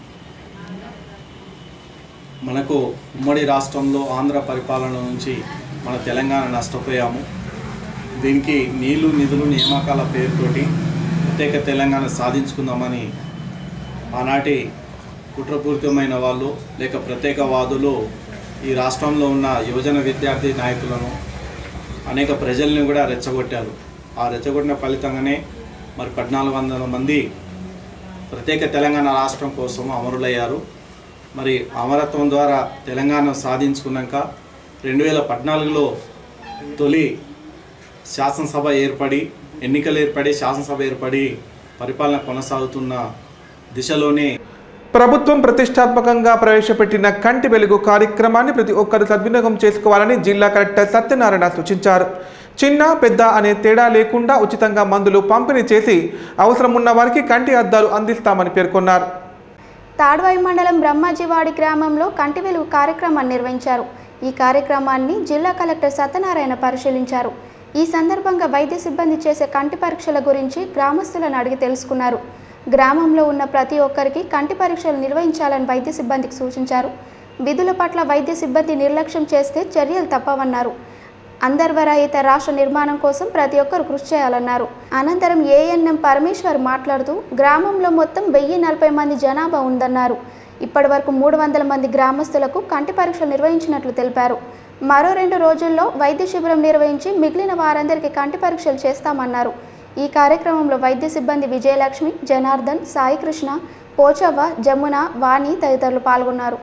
మనకు ఉమ్మడి రాష్ట్రంలో ఆంధ్ర పరిపాలన నుంచి మన తెలంగాణ నష్టపోయాము దీనికి నీళ్లు నిధులు నియామకాల పేరుతోటి ప్రత్యేక తెలంగాణ సాధించుకుందామని ఆనాటి కుట్రపూరితమైన వాళ్ళు లేక ప్రత్యేకవాదులు ఈ రాష్ట్రంలో ఉన్న యువజన విద్యార్థి నాయకులను అనేక ప్రజల్ని కూడా రెచ్చగొట్టారు ఆ రెచ్చగొట్టిన ఫలితంగానే మరి పద్నాలుగు వందల మంది ప్రత్యేక తెలంగాణ రాష్ట్రం కోసం అమరులయ్యారు మరి అమరత్వం ద్వారా తెలంగాణ సాధించుకున్నాక రెండు వేల పద్నాలుగులో తొలి శాసనసభ ఏర్పడి ఎన్నికలు ఏర్పడి శాసనసభ ఏర్పడి పరిపాలన కొనసాగుతున్న దిశలోనే
ప్రభుత్వం ప్రతిష్టాత్మకంగా ప్రవేశపెట్టిన కంటి వెలుగు కార్యక్రమాన్ని ప్రతి ఒక్కరు సద్వినియోగం చేసుకోవాలని జిల్లా కలెక్టర్ సత్యనారాయణ సూచించారు చిన్న పెద్ద అనే తేడా లేకుండా ఉచితంగా మందులు పంపిణీ చేసి అవసరం ఉన్న వారికి కంటి అద్దాలు అందిస్తామని పేర్కొన్నారు
తాడ్వాయి మండలం బ్రహ్మాజీవాడి గ్రామంలో కంటి వెలుగు కార్యక్రమాన్ని నిర్వహించారు ఈ కార్యక్రమాన్ని జిల్లా కలెక్టర్ సత్యనారాయణ పరిశీలించారు ఈ సందర్భంగా వైద్య సిబ్బంది చేసే కంటి పరీక్షల గురించి గ్రామస్తులను అడిగి తెలుసుకున్నారు గ్రామంలో ఉన్న ప్రతి ఒక్కరికి కంటి పరీక్షలు నిర్వహించాలని వైద్య సిబ్బందికి సూచించారు విధుల పట్ల వైద్య సిబ్బంది నిర్లక్ష్యం చేస్తే చర్యలు తప్పవన్నారు అందర్వరహిత రాష్ట్ర నిర్మాణం కోసం ప్రతి ఒక్కరు కృషి చేయాలన్నారు అనంతరం ఏఎన్ఎం పరమేశ్వర్ మాట్లాడుతూ గ్రామంలో మొత్తం వెయ్యి నలభై మంది జనాభా ఉందన్నారు ఇప్పటి వరకు మూడు వందల మంది గ్రామస్తులకు కంటి పరీక్షలు నిర్వహించినట్లు తెలిపారు మరో రెండు రోజుల్లో వైద్య శిబిరం నిర్వహించి మిగిలిన వారందరికీ కంటి పరీక్షలు చేస్తామన్నారు ఈ కార్యక్రమంలో వైద్య సిబ్బంది విజయలక్ష్మి జనార్దన్ సాయికృష్ణ పోచవ్వ జమున వాణి తదితరులు పాల్గొన్నారు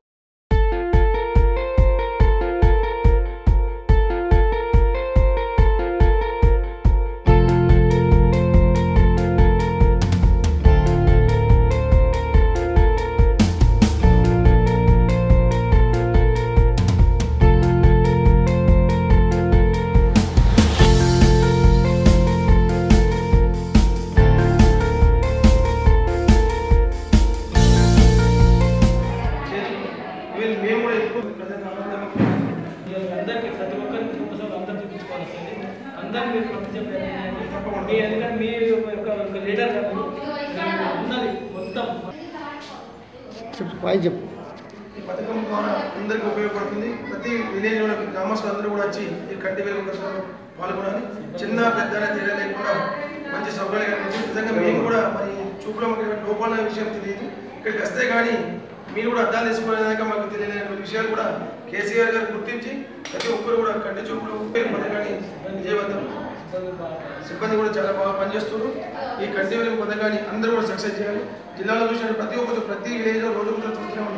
మేము కూడా ఎక్కువ
అందరికీ ప్రతి ఒక్కరికి చూపించాలి అందరు చూపించుకోవాలి వస్తుంది అందరు మీరు పంపించే ప్రయత్నం చేయండి. మీ ఎందుకంటే మీ యొక్క ఒక లీడర్ కాదు ఉన్నది మొత్తం
చెప్పు చెప్పు ఈ పథకం ద్వారా అందరికీ ఉపయోగపడుతుంది ప్రతి విలేజ్ గ్రామస్తులు అందరూ కూడా వచ్చి ఈ కంటి వెలుగు కష్టంలో పాల్గొనాలి చిన్న పెద్ద అనే తేడా లేకుండా మంచి సౌకర్యాలు కల్పించి నిజంగా మేము కూడా మరి చూపులో మాకు ఏమైనా లోపాల విషయం తెలియదు ఇక్కడికి వస్తే కానీ మీరు కూడా అర్థాలు తీసుకునేదాకా మాకు తెలియని విషయాలు కూడా కేసీఆర్ గారు గుర్తించి ప్రతి ఒక్కరు కూడా కంటి చూపులు పథకాన్ని విజయవంతం సిబ్బంది కూడా చాలా బాగా పనిచేస్తున్నారు ఈ కంటి వెలుగు పథకాన్ని అందరూ కూడా సక్సెస్ చేయాలి జిల్లాలో చూసిన ప్రతి ఒక్కరు ప్రతి విలేజ్లో రోజు కూడా చూస్తూనే ఉన్నాం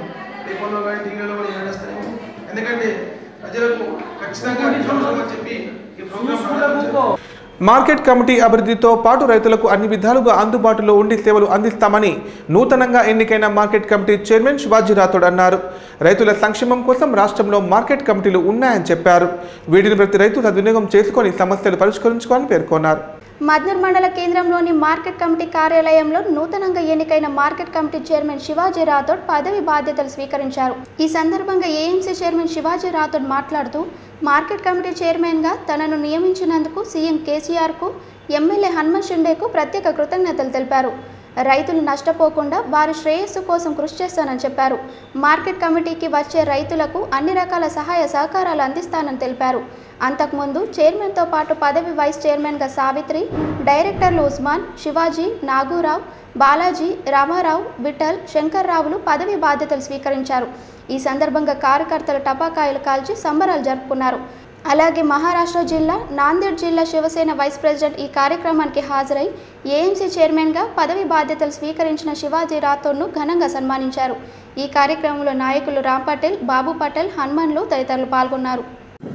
రేపల్లో కానీ టీవీలో కూడా ఏడేస్తారేమో ఎందుకంటే ప్రజలకు ఖచ్చితంగా అవసరం అని చెప్పి ఈ ప్రోగ్రామ్
మార్కెట్ కమిటీ అభివృద్ధితో పాటు రైతులకు అన్ని విధాలుగా అందుబాటులో ఉండి సేవలు అందిస్తామని నూతనంగా ఎన్నికైన market committee chairman Shivaji Rathod అన్నారు రైతుల సంక్షేమం కోసం రాష్ట్రంలో మార్కెట్ కమిటీలు ఉన్నాయని చెప్పారు వీటిని ప్రతి రైతు సద్వినియోగం చేసుకొని సమస్యలు పరిష్కరించుకోవాలని పేర్కొన్నారు
మద్నూర్ మండల కేంద్రంలోని మార్కెట్ కమిటీ కార్యాలయంలో నూతనంగా ఎన్నికైన market committee chairman Shivaji Rathod పదవి బాధ్యతలు స్వీకరించారు ఈ సందర్భంగా ఏఎంసీ చైర్మన్ శివాజీ రాథోడ్ మాట్లాడుతూ మార్కెట్ కమిటీ చైర్మన్గా తనను నియమించినందుకు సీఎం కేసీఆర్కు ఎమ్మెల్యే హనుమంత్ షిండేకు ప్రత్యేక కృతజ్ఞతలు తెలిపారు రైతులు నష్టపోకుండా వారి శ్రేయస్సు కోసం కృషి చేస్తానని చెప్పారు మార్కెట్ కమిటీకి వచ్చే రైతులకు అన్ని రకాల సహాయ సహకారాలు అందిస్తానని తెలిపారు అంతకుముందు చైర్మన్తో పాటు పదవి వైస్ చైర్మన్గా సావిత్రి డైరెక్టర్లు ఉస్మాన్ శివాజీ నాగూరావు బాలాజీ రామారావు విఠల్ శంకర్రావులు పదవి బాధ్యతలు స్వీకరించారు ఈ సందర్భంగా కార్యకర్తలు టపాకాయలు కాల్చి సంబరాలు జరుపుకున్నారు అలాగే మహారాష్ట్ర జిల్లా నాందేడ్ జిల్లా శివసేన వైస్ ప్రెసిడెంట్ ఈ కార్యక్రమానికి హాజరై ఏఎంసీ చైర్మన్గా పదవి బాధ్యతలు స్వీకరించిన శివాజీ రాథోడ్ను ఘనంగా సన్మానించారు ఈ కార్యక్రమంలో నాయకులు రామ్ పటేల్ బాబు పటేల్ హనుమన్లు తదితరులు పాల్గొన్నారు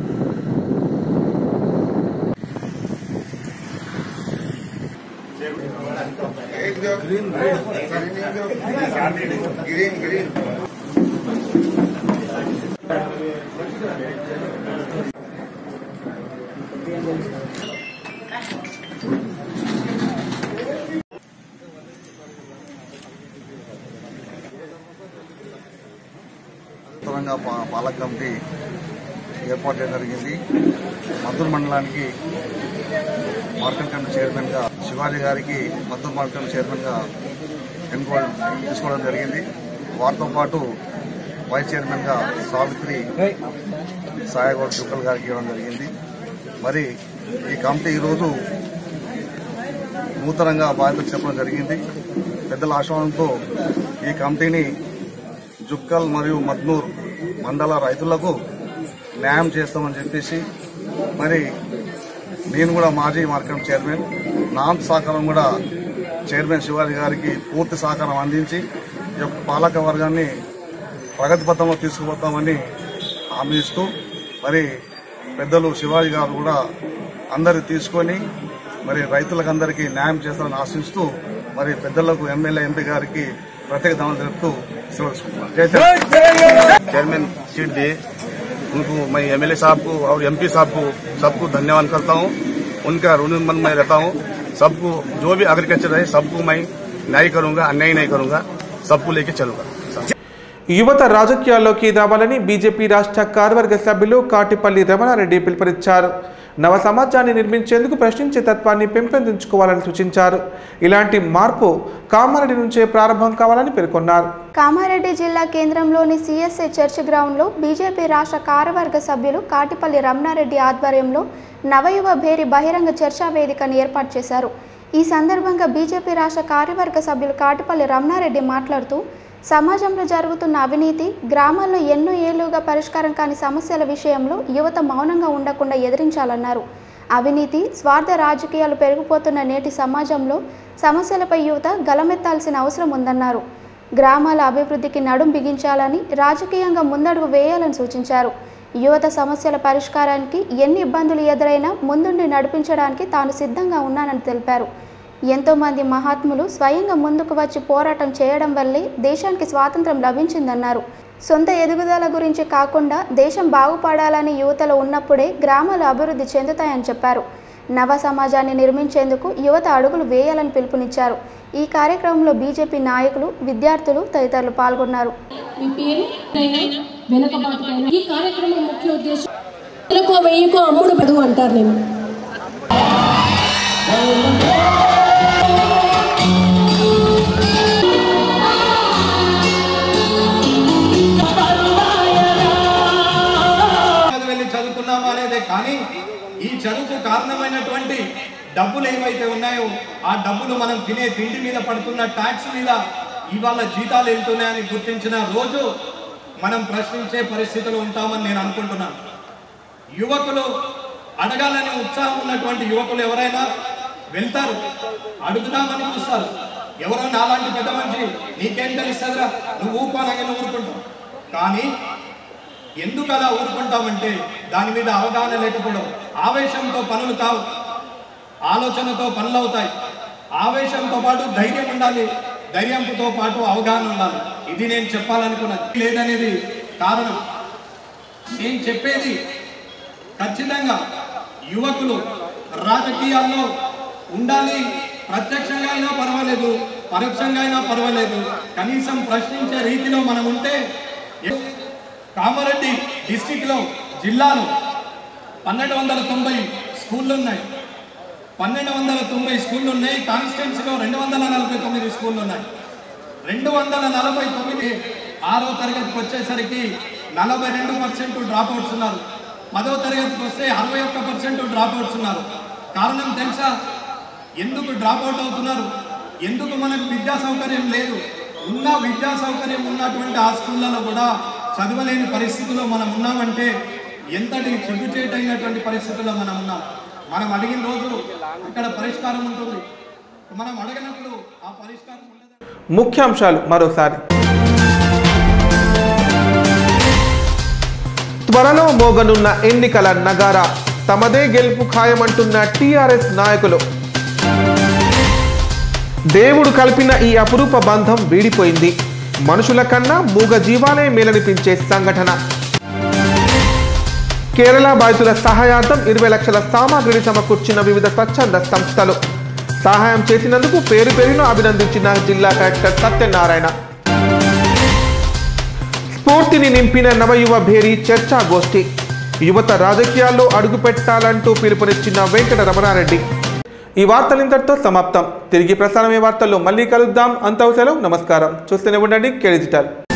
తెలంగాణ పా- పాలక కమిటీ ఏర్పాటు చేయడం జరిగింది మద్దూరు మండలానికి మార్కెట్ కమిటీ చైర్మన్గా శివాజీ గారికి మద్దూరు మార్కెట్ కమిటీ చైర్మన్గా ఎన్నుకోవడం తీసుకోవడం జరిగింది వారితో పాటు వైస్ చైర్మన్గా సావిత్రి సాయగౌడ్ శుక్ల్ గారికి ఇవ్వడం జరిగింది మరి ఈ కమిటీ ఈరోజు నూతనంగా బాధ్యతలు చెప్పడం జరిగింది పెద్దల ఆశ్వాసంతో ఈ కమిటీని జుక్కల్ మరియు మద్నూర్ మండల రైతులకు న్యాయం చేస్తామని చెప్పేసి మరి నేను కూడా మాజీ మార్కెట్ చైర్మన్ నా సహకారం కూడా చైర్మన్ శివాజీ గారికి పూర్తి సహకారం అందించి ఈ యొక్క పాలక వర్గాన్ని ప్రగతి పథంలో తీసుకుపోతామని హామీ ఇస్తూ మరి పెద్దలు శివాజీ గారు కూడా అందరు తీసుకొని మరి రైతులకు అందరికీ న్యాయం చేస్తారని ఆశిస్తూ మరి పెద్దలకు ఎమ్మెల్యే ఎంపీ గారికి प्रत्येक दावा తెలుపుతూ సెలవు తీసుకుంటున్నాను జై తెలంగాణ
चेयरमैन सीट दिए उनको मैं एमएलए साहब को और एमपी साहब को सबको धन्यवाद करता हूँ उनका ऋणमंद मैं रहता हूँ सबको जो भी एग्रीकल्चर है सबको मैं न्याय करूंगा अन्याय नहीं करूंगा सबको लेके चलूंगा
యువత రాజకీయాల్లోకి రావాలని బీజేపీ రాష్ట్ర కార్యవర్గ సభ్యులు కాటిపల్లి రమణారెడ్డి పిలుపునిచ్చారు నవ సమాజాన్ని నిర్మించేందుకు ప్రశ్నించే తత్వాన్ని పెంపొందించుకోవాలని సూచించారు ఇలాంటి మార్పు కామారెడ్డి నుంచే ప్రారంభం కావాలని పేర్కొన్నారు
కామారెడ్డి జిల్లా కేంద్రంలోని సిఎస్ఐ చర్చ్ గ్రౌండ్లో బీజేపీ రాష్ట్ర కార్యవర్గ సభ్యులు కాటిపల్లి రమణారెడ్డి ఆధ్వర్యంలో నవయువ భేరి బహిరంగ చర్చా వేదికను ఏర్పాటు చేశారు ఈ సందర్భంగా బీజేపీ రాష్ట్ర కార్యవర్గ సభ్యులు కాటిపల్లి రమణారెడ్డి మాట్లాడుతూ సమాజంలో జరుగుతున్న అవినీతి గ్రామాల్లో ఎన్నో ఏళ్లుగా పరిష్కారం కాని సమస్యల విషయంలో యువత మౌనంగా ఉండకుండా ఎదిరించాలన్నారు అవినీతి స్వార్థ రాజకీయాలు పెరిగిపోతున్న నేటి సమాజంలో సమస్యలపై యువత గలమెత్తాల్సిన అవసరం ఉందన్నారు గ్రామాల అభివృద్ధికి నడుం బిగించాలని రాజకీయంగా ముందడుగు వేయాలని సూచించారు యువత సమస్యల పరిష్కారానికి ఎన్ని ఇబ్బందులు ఎదురైనా ముందుండి నడిపించడానికి తాను సిద్ధంగా ఉన్నానని తెలిపారు ఎంతోమంది మహాత్ములు స్వయంగా ముందుకు వచ్చి పోరాటం చేయడం వల్లే దేశానికి స్వాతంత్రం లభించిందన్నారు సొంత ఎదుగుదల గురించి కాకుండా దేశం బాగుపడాలని యువతలో ఉన్నప్పుడే గ్రామాలు అభివృద్ధి చెందుతాయని చెప్పారు నవ సమాజాన్ని నిర్మించేందుకు యువత అడుగులు వేయాలని పిలుపునిచ్చారు ఈ కార్యక్రమంలో బీజేపీ నాయకులు విద్యార్థులు తదితరులు పాల్గొన్నారు
మీ పేరు అయినా వెనకబాటుకైనా ఈ కార్యక్రమం ముఖ్య ఉద్దేశం నెలకో వెయ్యికో అమ్ముడు పడు అంటారు నేను
వెళ్ళి చదువుకున్నామా అనేదే కానీ ఈ చదువుకు కారణమైనటువంటి డబ్బులు ఏవైతే ఉన్నాయో ఆ డబ్బులు మనం తినే తిండి మీద పడుతున్న ట్యాక్స్ మీద ఇవాళ జీతాలు వెళ్తున్నాయని గుర్తించిన రోజు మనం ప్రశ్నించే పరిస్థితిలో ఉంటామని నేను అనుకుంటున్నాను యువకులు అడగాలని ఉత్సాహం ఉన్నటువంటి యువకులు ఎవరైనా వెళ్తారు అడుగుదామని చూస్తారు ఎవరో నాలాంటి పెద్ద మనిషి నీకేం తెలుస్తుందిరా నువ్వు ఊపానగానే ఊరుకుంటావు కానీ ఎందుకు అలా ఊరుకుంటామంటే దాని మీద అవగాహన లేకపోవడం ఆవేశంతో పనులు కావు ఆలోచనతో పనులు అవుతాయి ఆవేశంతో పాటు ధైర్యం ఉండాలి ధైర్యంతో పాటు అవగాహన ఉండాలి ఇది నేను చెప్పాలనుకున్నది లేదనేది కారణం నేను చెప్పేది ఖచ్చితంగా యువకులు రాజకీయాల్లో ఉండాలి ప్రత్యక్షంగా అయినా పర్వాలేదు పరోక్షంగా అయినా పర్వాలేదు కనీసం ప్రశ్నించే రీతిలో మనం ఉంటే కామారెడ్డి డిస్టిక్లో జిల్లాలో పన్నెండు వందల తొంభై స్కూళ్ళు ఉన్నాయి పన్నెండు వందల తొంభై స్కూళ్ళు ఉన్నాయి కాన్స్టిట్యున్సీలో రెండు వందల నలభై తొమ్మిది స్కూళ్ళు ఉన్నాయి రెండు వందల నలభై తొమ్మిది ఆరో తరగతికి వచ్చేసరికి నలభై రెండు పర్సెంట్ డ్రాప్ అవుట్స్ ఉన్నారు పదో తరగతికి వస్తే అరవై ఒక్క పర్సెంట్ డ్రాప్ అవుట్స్ ఉన్నారు కారణం తెలుసా ఎందుకు డ్రాప్ అవుట్ అవుతున్నారు ఎందుకు మనకు విద్యా సౌకర్యం లేదు ఉన్న విద్యా సౌకర్యం ఉన్నటువంటి ఆ స్కూళ్ళలో కూడా చదవలేని పరిస్థితిలో మనం ఉన్నామంటే ఎంతటి సిగ్గుచేటైనటువంటి పరిస్థితుల్లో మనం ఉన్నాం మనం అడిగిన రోజు ఇక్కడ పరిష్కారం ఉంటుంది మనం అడగనప్పుడు ఆ పరిష్కారం ఉండదు
ముఖ్యాంశాలు మరోసారి త్వరలో మోగనున్న ఎన్నికల నగారా తమదే గెలుపు ఖాయమంటున్న టీఆర్ఎస్ నాయకులు దేవుడు కలిపిన ఈ అపురూప బంధం వీడిపోయింది మనుషుల కన్నా మూగ జీవాలే మేలనిపించే సంఘటన కేరళ బాధితుల సహాయార్థం ఇరవై లక్షల సామాగ్రిని సమకూర్చిన వివిధ స్వచ్ఛంద సంస్థలు సహాయం చేసినందుకు పేరు పేరును అభినందించిన జిల్లా కలెక్టర్ సత్యనారాయణ స్ఫూర్తిని నింపిన నవయువ భేరీ చర్చాగోష్ఠి యువత రాజకీయాల్లో అడుగుపెట్టాలంటూ పిలుపునిచ్చిన వెంకట రమణారెడ్డి ఈ వార్తలు ఇంతటితో సమాప్తం తిరిగి ప్రసారమే వార్తల్లో మళ్ళీ కలుద్దాం అంతవసరం నమస్కారం చూస్తూనే ఉండండి కే డిజిటల్